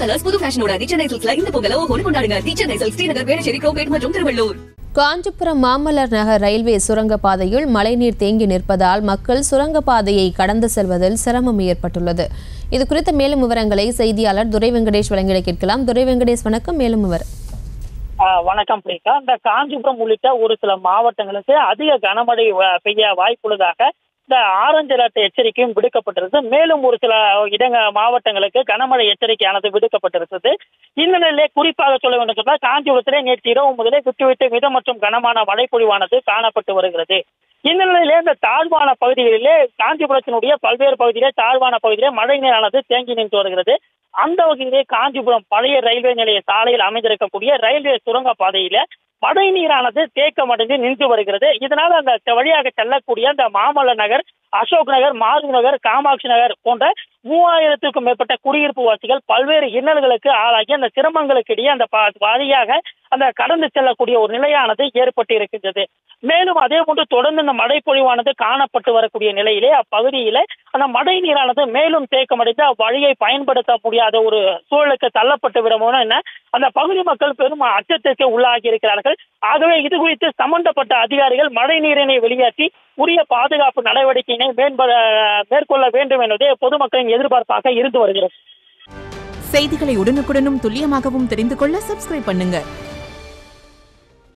colours புது ஃபேஷனோட தி சென்னை சில்க்ஸ்ல இந்த பொங்கல ஓஹோன்னு கொண்டாடுங்க தி சென்னை சில்க்ஸ் ஸ்ரீநகர் வேளச்சேரி குரோம்பேட் மற்றும் திருவள்ளூர் காஞ்சிபுரம் மாமல்லர் நகர் ரயில்வே சுரங்கப்பாதையில் மழைநீர் தேங்கி நிற்பதால் மக்கள் சுரங்கப்பாதையை கடந்து செல்வதில் சிரமம் ஏற்பட்டுள்ளது இது குறித்த மேலும் விவரங்களை செய்தியாளர் துரை வெங்கடேஷ் வழங்கிட கேட்கலாம் துரை வெங்கடேஷ் வணக்கம் மேலும் விவரம் ஆஹ் வணக்கம் பிரிகா இந்த காஞ்சிபுரம் உள்ளிட்ட ஒரு சில மாவட்டங்களுக்கு அதிக கனமழை வ- பெய்ய வாய்ப்புள்ளதாக இந்த ஆரஞ்சு அலர்ட் எச்சரிக்கையும் விடுக்கப்பட்டிருக்கு மேலும் ஒரு சில இடங்க மாவட்டங்களுக்கு கனமழை எச்சரிக்கையானது விடுக்கப்பட்டிருக்கிறது இந்த நிலையிலே குறிப்பாக சொல்ல வேண்டும் சொன்னால் காஞ்சிபுரத்திலே நேற்று இரவு முதலே விட்டுவிட்டு மித மற்றும் கனமான மழைப்பொழிவானது காணப்பட்டு வருகிறது இந்த நிலையிலே இந்த தாழ்வான பகுதிகளிலே காஞ்சிபுரத்தினுடைய பல்வேறு பகுதியிலே தாழ்வான பகுதியிலே மழை நீரானது தேங்கி நின்று வருகிறது அந்த வகையிலே காஞ்சிபுரம் பழைய ரயில்வே நிலைய சாலையில் அமைந்திருக்கக்கூடிய ரயில்வே சுரங்க பாதையில மழை நீரானது தேக்கமடைந்து நின்று வருகிறது இதனால் அந்த வழியாக செல்லக்கூடிய அந்த மாமல்ல நகர் அசோக் நகர் மாருதி நகர் காமாட்சி நகர் போன்ற மூவாயிரத்துக்கும் மேற்பட்ட குடியிருப்பு வாசிகள் பல்வேறு இன்னல்களுக்கு ஆளாகி அந்த சிரமங்களுக்கு இடையே அந்த பா- வழியாக அந்த கடந்து செல்லக்கூடிய ஒரு நிலையானது ஏற்பட்டு இருக்கின்றது மேலும் அதே போன்று தொடர்ந்து இந்த மழை பொழிவானது காணப்பட்டு வரக்கூடிய நிலையிலே அப்பகுதியிலே அந்த மழை நீரானது மேலும் தேக்கமடைந்து அவ்வழியை பயன்படுத்த முடியாத ஒரு சூழலுக்கு தள்ளப்பட்டு விடுமோ என்ன அந்த பகுதி மக்கள் பெரும் அச்சத்திற்கு உள்ளாகி இருக்கிறார்கள் ஆகவே இது குறித்து சம்பந்தப்பட்ட அதிகாரிகள் மழை நீரினை வெளியேற்றி உரிய பாதுகாப்பு நடவடிக்கையினை மேம்பட மேற்கொள்ள வேண்டும் என்பதே பொதுமக்களின் எதிர்பார்ப்பாக இருந்து வருகிறது செய்திகளை உடனுக்குடனும் துல்லியமாகவும் தெரிந்து கொள்ள சப்ஸ்கிரைப் பண்ணுங்க